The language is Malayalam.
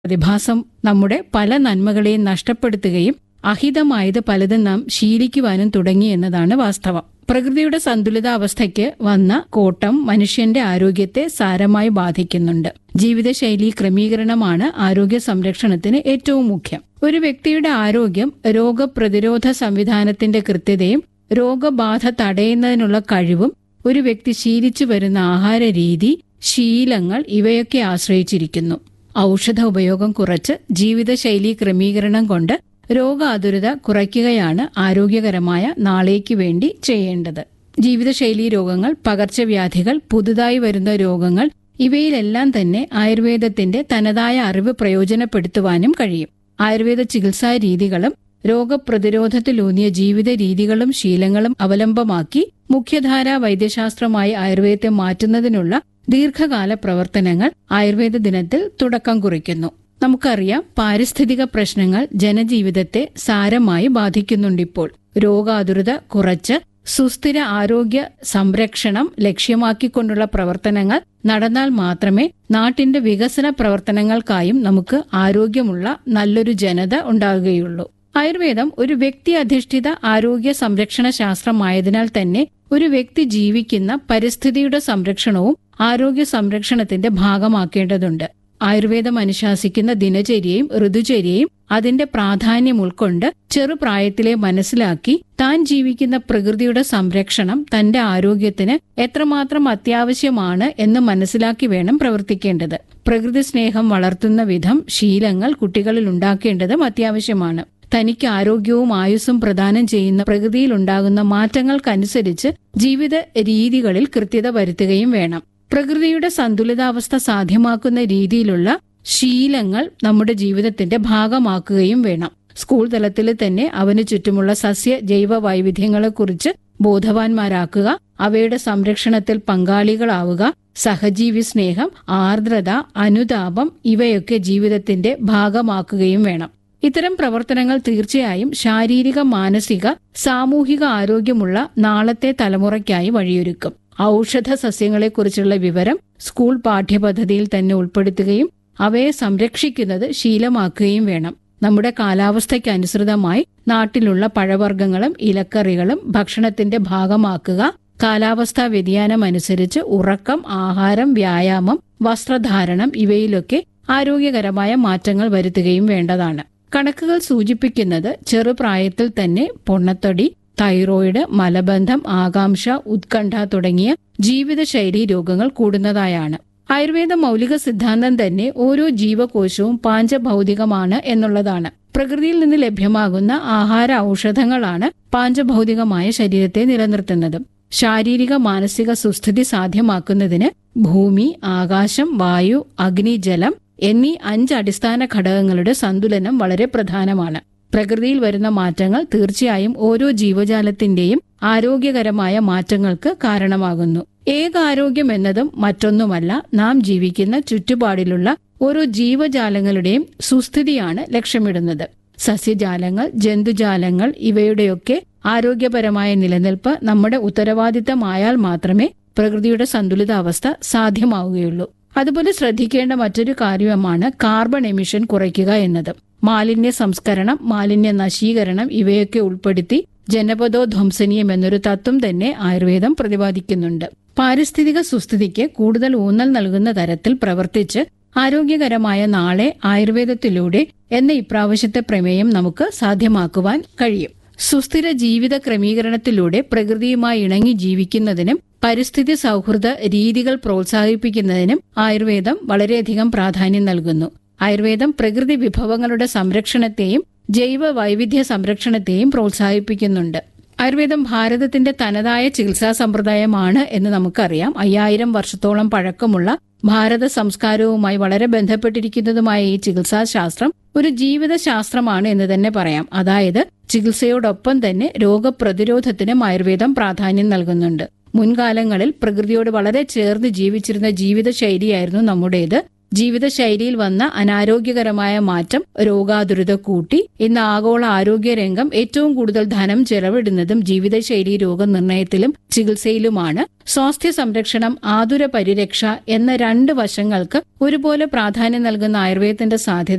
പ്രതിഭാസം നമ്മുടെ പല നന്മകളെയും നഷ്ടപ്പെടുത്തുകയും അഹിതമായത് പലതും നാം ശീലിക്കുവാനും തുടങ്ങി എന്നതാണ് വാസ്തവം പ്രകൃതിയുടെ സന്തുലിതാവസ്ഥയ്ക്ക് വന്ന കോട്ടം മനുഷ്യന്റെ ആരോഗ്യത്തെ സാരമായി ബാധിക്കുന്നുണ്ട് ജീവിതശൈലി ക്രമീകരണമാണ് ആരോഗ്യ സംരക്ഷണത്തിന് ഏറ്റവും മുഖ്യം ഒരു വ്യക്തിയുടെ ആരോഗ്യം രോഗപ്രതിരോധ സംവിധാനത്തിന്റെ കൃത്യതയും രോഗബാധ തടയുന്നതിനുള്ള കഴിവും ഒരു വ്യക്തി ശീലിച്ചു വരുന്ന ആഹാര രീതി ശീലങ്ങൾ ഇവയൊക്കെ ആശ്രയിച്ചിരിക്കുന്നു ഔഷധ ഉപയോഗം കുറച്ച് ജീവിതശൈലി ക്രമീകരണം കൊണ്ട് രോഗാതുരത കുറയ്ക്കുകയാണ് ആരോഗ്യകരമായ നാളേക്ക് വേണ്ടി ചെയ്യേണ്ടത് ജീവിതശൈലി രോഗങ്ങൾ പകർച്ചവ്യാധികൾ പുതുതായി വരുന്ന രോഗങ്ങൾ ഇവയിലെല്ലാം തന്നെ ആയുർവേദത്തിന്റെ തനതായ അറിവ് പ്രയോജനപ്പെടുത്തുവാനും കഴിയും ആയുർവേദ ചികിത്സാ രീതികളും രോഗപ്രതിരോധത്തിലൂന്നിയ ജീവിത രീതികളും ശീലങ്ങളും അവലംബമാക്കി മുഖ്യധാരാ വൈദ്യശാസ്ത്രമായി ആയുർവേദത്തെ മാറ്റുന്നതിനുള്ള ദീർഘകാല പ്രവർത്തനങ്ങൾ ആയുർവേദ ദിനത്തിൽ തുടക്കം കുറിക്കുന്നു നമുക്കറിയാം പാരിസ്ഥിതിക പ്രശ്നങ്ങൾ ജനജീവിതത്തെ സാരമായി ബാധിക്കുന്നുണ്ടിപ്പോൾ രോഗാതുരത കുറച്ച് സുസ്ഥിര ആരോഗ്യ സംരക്ഷണം ലക്ഷ്യമാക്കിക്കൊണ്ടുള്ള പ്രവർത്തനങ്ങൾ നടന്നാൽ മാത്രമേ നാട്ടിന്റെ വികസന പ്രവർത്തനങ്ങൾക്കായും നമുക്ക് ആരോഗ്യമുള്ള നല്ലൊരു ജനത ഉണ്ടാകുകയുള്ളൂ ആയുർവേദം ഒരു വ്യക്തി അധിഷ്ഠിത ആരോഗ്യ സംരക്ഷണ ശാസ്ത്രമായതിനാൽ തന്നെ ഒരു വ്യക്തി ജീവിക്കുന്ന പരിസ്ഥിതിയുടെ സംരക്ഷണവും ആരോഗ്യ സംരക്ഷണത്തിന്റെ ഭാഗമാക്കേണ്ടതുണ്ട് ആയുർവേദം അനുശാസിക്കുന്ന ദിനചര്യയും ഋതുചര്യയും അതിന്റെ പ്രാധാന്യം ഉൾക്കൊണ്ട് ചെറുപ്രായത്തിലെ മനസ്സിലാക്കി താൻ ജീവിക്കുന്ന പ്രകൃതിയുടെ സംരക്ഷണം തന്റെ ആരോഗ്യത്തിന് എത്രമാത്രം അത്യാവശ്യമാണ് എന്ന് മനസ്സിലാക്കി വേണം പ്രവർത്തിക്കേണ്ടത് പ്രകൃതി സ്നേഹം വളർത്തുന്ന വിധം ശീലങ്ങൾ കുട്ടികളിൽ ഉണ്ടാക്കേണ്ടതും അത്യാവശ്യമാണ് തനിക്ക് ആരോഗ്യവും ആയുസ്സും പ്രദാനം ചെയ്യുന്ന പ്രകൃതിയിൽ ഉണ്ടാകുന്ന മാറ്റങ്ങൾക്കനുസരിച്ച് ജീവിത രീതികളിൽ കൃത്യത വരുത്തുകയും വേണം പ്രകൃതിയുടെ സന്തുലിതാവസ്ഥ സാധ്യമാക്കുന്ന രീതിയിലുള്ള ശീലങ്ങൾ നമ്മുടെ ജീവിതത്തിന്റെ ഭാഗമാക്കുകയും വേണം സ്കൂൾ തലത്തിൽ തന്നെ അവന് ചുറ്റുമുള്ള സസ്യ ജൈവ വൈവിധ്യങ്ങളെക്കുറിച്ച് ബോധവാന്മാരാക്കുക അവയുടെ സംരക്ഷണത്തിൽ പങ്കാളികളാവുക സഹജീവി സ്നേഹം ആർദ്രത അനുതാപം ഇവയൊക്കെ ജീവിതത്തിന്റെ ഭാഗമാക്കുകയും വേണം ഇത്തരം പ്രവർത്തനങ്ങൾ തീർച്ചയായും ശാരീരിക മാനസിക സാമൂഹിക ആരോഗ്യമുള്ള നാളത്തെ തലമുറയ്ക്കായി വഴിയൊരുക്കും ഔഷധ സസ്യങ്ങളെക്കുറിച്ചുള്ള വിവരം സ്കൂൾ പാഠ്യപദ്ധതിയിൽ തന്നെ ഉൾപ്പെടുത്തുകയും അവയെ സംരക്ഷിക്കുന്നത് ശീലമാക്കുകയും വേണം നമ്മുടെ കാലാവസ്ഥയ്ക്ക് അനുസൃതമായി നാട്ടിലുള്ള പഴവർഗ്ഗങ്ങളും ഇലക്കറികളും ഭക്ഷണത്തിന്റെ ഭാഗമാക്കുക കാലാവസ്ഥാ വ്യതിയാനം അനുസരിച്ച് ഉറക്കം ആഹാരം വ്യായാമം വസ്ത്രധാരണം ഇവയിലൊക്കെ ആരോഗ്യകരമായ മാറ്റങ്ങൾ വരുത്തുകയും വേണ്ടതാണ് കണക്കുകൾ സൂചിപ്പിക്കുന്നത് ചെറുപ്രായത്തിൽ തന്നെ പൊണ്ണത്തൊടി തൈറോയിഡ് മലബന്ധം ആകാംക്ഷ ഉത്കണ്ഠ തുടങ്ങിയ ജീവിതശൈലി രോഗങ്ങൾ കൂടുന്നതായാണ് ആയുർവേദ മൗലിക സിദ്ധാന്തം തന്നെ ഓരോ ജീവകോശവും പാഞ്ചഭൗതികമാണ് എന്നുള്ളതാണ് പ്രകൃതിയിൽ നിന്ന് ലഭ്യമാകുന്ന ആഹാര ഔഷധങ്ങളാണ് പാഞ്ചഭൗതികമായ ശരീരത്തെ നിലനിർത്തുന്നത് ശാരീരിക മാനസിക സുസ്ഥിതി സാധ്യമാക്കുന്നതിന് ഭൂമി ആകാശം വായു അഗ്നി ജലം എന്നീ അഞ്ച് അടിസ്ഥാന ഘടകങ്ങളുടെ സന്തുലനം വളരെ പ്രധാനമാണ് പ്രകൃതിയിൽ വരുന്ന മാറ്റങ്ങൾ തീർച്ചയായും ഓരോ ജീവജാലത്തിന്റെയും ആരോഗ്യകരമായ മാറ്റങ്ങൾക്ക് കാരണമാകുന്നു ഏകാരോഗ്യം എന്നതും മറ്റൊന്നുമല്ല നാം ജീവിക്കുന്ന ചുറ്റുപാടിലുള്ള ഓരോ ജീവജാലങ്ങളുടെയും സുസ്ഥിതിയാണ് ലക്ഷ്യമിടുന്നത് സസ്യജാലങ്ങൾ ജന്തുജാലങ്ങൾ ഇവയുടെയൊക്കെ ആരോഗ്യപരമായ നിലനിൽപ്പ് നമ്മുടെ ഉത്തരവാദിത്തമായാൽ മാത്രമേ പ്രകൃതിയുടെ സന്തുലിതാവസ്ഥ സാധ്യമാവുകയുള്ളൂ അതുപോലെ ശ്രദ്ധിക്കേണ്ട മറ്റൊരു കാര്യമാണ് കാർബൺ എമിഷൻ കുറയ്ക്കുക എന്നത് മാലിന്യ സംസ്കരണം മാലിന്യ നശീകരണം ഇവയൊക്കെ ഉൾപ്പെടുത്തി ജനപദോ ധ്വംസനീയം എന്നൊരു തത്വം തന്നെ ആയുർവേദം പ്രതിപാദിക്കുന്നുണ്ട് പാരിസ്ഥിതിക സുസ്ഥിതിക്ക് കൂടുതൽ ഊന്നൽ നൽകുന്ന തരത്തിൽ പ്രവർത്തിച്ച് ആരോഗ്യകരമായ നാളെ ആയുർവേദത്തിലൂടെ എന്ന ഇപ്രാവശ്യത്തെ പ്രമേയം നമുക്ക് സാധ്യമാക്കുവാൻ കഴിയും സുസ്ഥിര ജീവിത ക്രമീകരണത്തിലൂടെ പ്രകൃതിയുമായി ഇണങ്ങി ജീവിക്കുന്നതിനും പരിസ്ഥിതി സൗഹൃദ രീതികൾ പ്രോത്സാഹിപ്പിക്കുന്നതിനും ആയുർവേദം വളരെയധികം പ്രാധാന്യം നൽകുന്നു ആയുർവേദം പ്രകൃതി വിഭവങ്ങളുടെ സംരക്ഷണത്തെയും ജൈവ വൈവിധ്യ സംരക്ഷണത്തെയും പ്രോത്സാഹിപ്പിക്കുന്നുണ്ട് ആയുർവേദം ഭാരതത്തിന്റെ തനതായ ചികിത്സാ സമ്പ്രദായമാണ് എന്ന് നമുക്കറിയാം അയ്യായിരം വർഷത്തോളം പഴക്കമുള്ള ഭാരത സംസ്കാരവുമായി വളരെ ബന്ധപ്പെട്ടിരിക്കുന്നതുമായ ഈ ചികിത്സാശാസ്ത്രം ഒരു ജീവിത ശാസ്ത്രമാണ് എന്ന് തന്നെ പറയാം അതായത് ചികിത്സയോടൊപ്പം തന്നെ രോഗപ്രതിരോധത്തിനും ആയുർവേദം പ്രാധാന്യം നൽകുന്നുണ്ട് മുൻകാലങ്ങളിൽ പ്രകൃതിയോട് വളരെ ചേർന്ന് ജീവിച്ചിരുന്ന ജീവിതശൈലിയായിരുന്നു നമ്മുടേത് ജീവിതശൈലിയിൽ വന്ന അനാരോഗ്യകരമായ മാറ്റം രോഗാതുരത കൂട്ടി ഇന്ന് ആഗോള ആരോഗ്യ രംഗം ഏറ്റവും കൂടുതൽ ധനം ചെലവിടുന്നതും ജീവിതശൈലി രോഗനിർണയത്തിലും ചികിത്സയിലുമാണ് സ്വാസ്ഥ്യ സംരക്ഷണം ആതുര പരിരക്ഷ എന്ന രണ്ട് വശങ്ങൾക്ക് ഒരുപോലെ പ്രാധാന്യം നൽകുന്ന ആയുർവേദത്തിന്റെ സാധ്യത